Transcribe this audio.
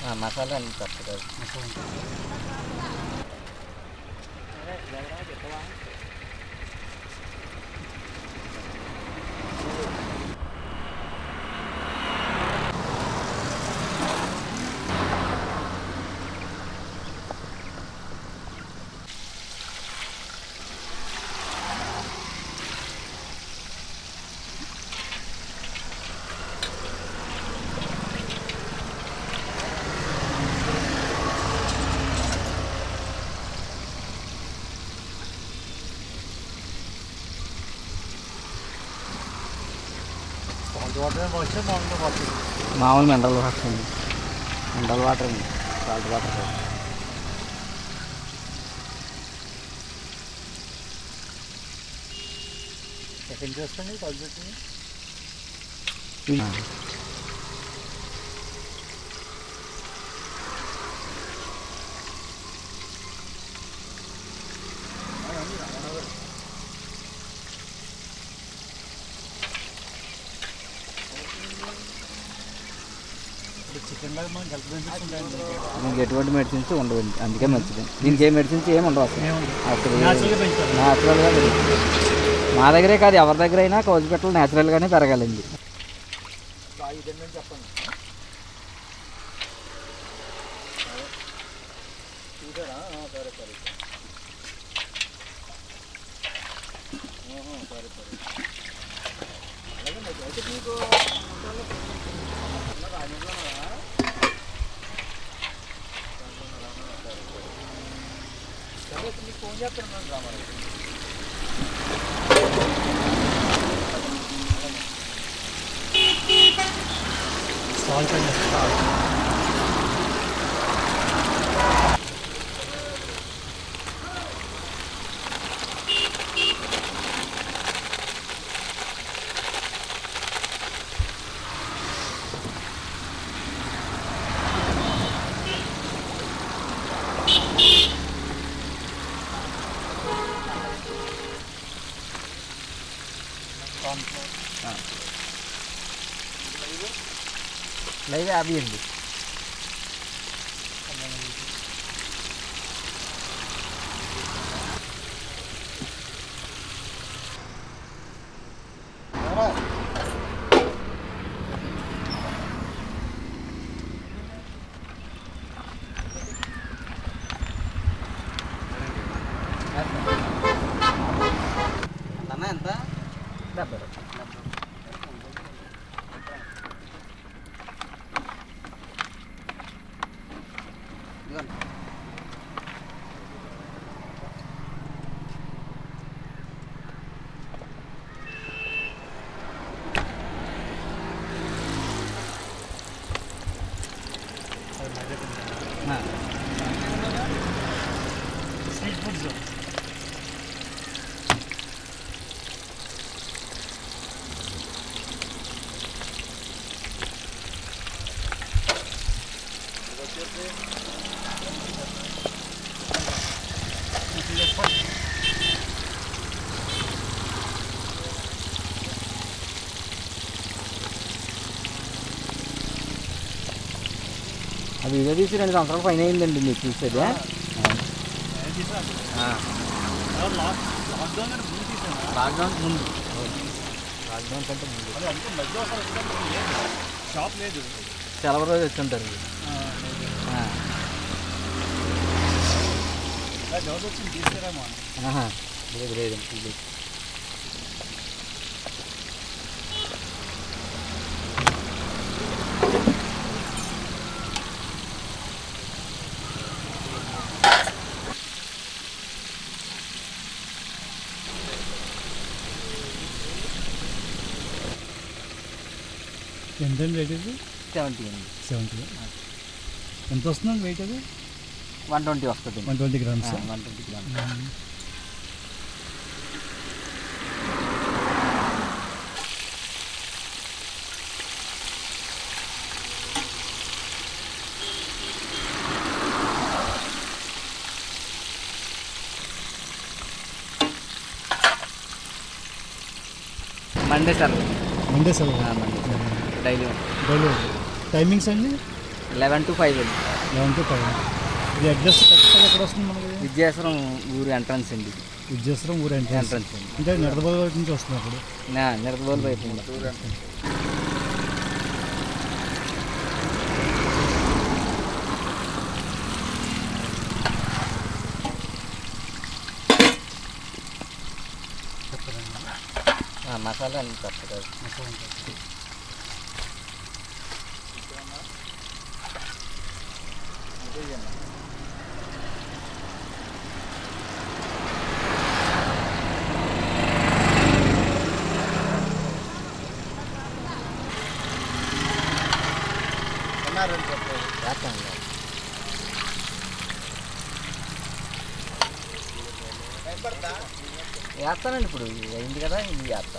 మసాలా అన్ని తప్పదు మామూలు మినరల్ వాటర్ అండి మినరల్ వాటర్ అండి సాల్ట్ వాటర్ కాదు. సెకండ్ చేసుకోండి పద్ధతి ఆ. ఇప్పుడు చికెన్ లాగా మనకి హెల్త్ బెనిఫిట్స్ ఉంటాయండి మనకి ఎటువంటి మెడిసిన్స్ ఉండవు అందుకే మంచిది దీనికి ఏ మెడిసిన్స్ ఏమి ఉండవు అసలు అసలు న్యాచురల్గా పెంచాలి న్యాచురల్గా పెరుగుతుంది. మా దగ్గరే కాదు ఎవరి దగ్గర అయినా కౌజు పెట్టలు న్యాచురల్గానే పెరగాలండి చెప్పండి సరే సరే సరే సరే అలాగే అయితే మీకు సరే అయితే మీకు ఫోన్ చేస్తాను రామారావు సాల్ట్ అండి సాల్ట్ లైవ్ యాభై అండి అన్న ఎంత డెబ్బై రూపాయలు. ఇదిగోండి. ఆ. స్ట్రీట్ ఫుడ్స్ ఆ వీడియో తీసి రెండు సంవత్సరాల పైన అయిందండి మీరు చూసేది లాక్డౌన్ అని ముందు తీసాను లాక్డౌన్ ముందు లాక్డౌన్ కంటే ముందు అది అంతే మధ్య ఒకసారి వచ్చినప్పుడు లేదు షాప్ లేదు సెలవు రోజు వచ్చి ఉంటారు ఆ, లేదు. ఆ. అలా డౌట్ వచ్చింది తీసుకురామా అని. ఆహా. లేదు లేదు లేదు ఎంతండి రేట్ ఇది సెవెంటీ అండి సెవెంటీ ఎంత వస్తుందండి వెయిట్ అది వన్ ట్వంటీ వస్తుంది one twenty grams one twenty grams Monday sir Monday సెలవు మండే డైలీ డైలీ టైమింగ్స్ అండి eleven to five eleven to five ఇది అడ్రస్ కరెక్ట్గా ఎక్కడ వస్తుంది మనకి విద్యాసరం ఊరు ఎంట్రన్స్ అండి ఇది విద్యాశ్రం ఊరు ఎంట్రన్స్ ఎంట్రన్స్ అండి అంటే నిడదబాబు వైపు నుంచి వస్తుంది అప్పుడు నా నిడదవోలు వైపు ఉంది. ఆ, మసాలా అన్ని కొత్తగా వేస్తాను వేస్తానండి ఇప్పుడు ఇది అయింది కదా ఇది వేస్తాను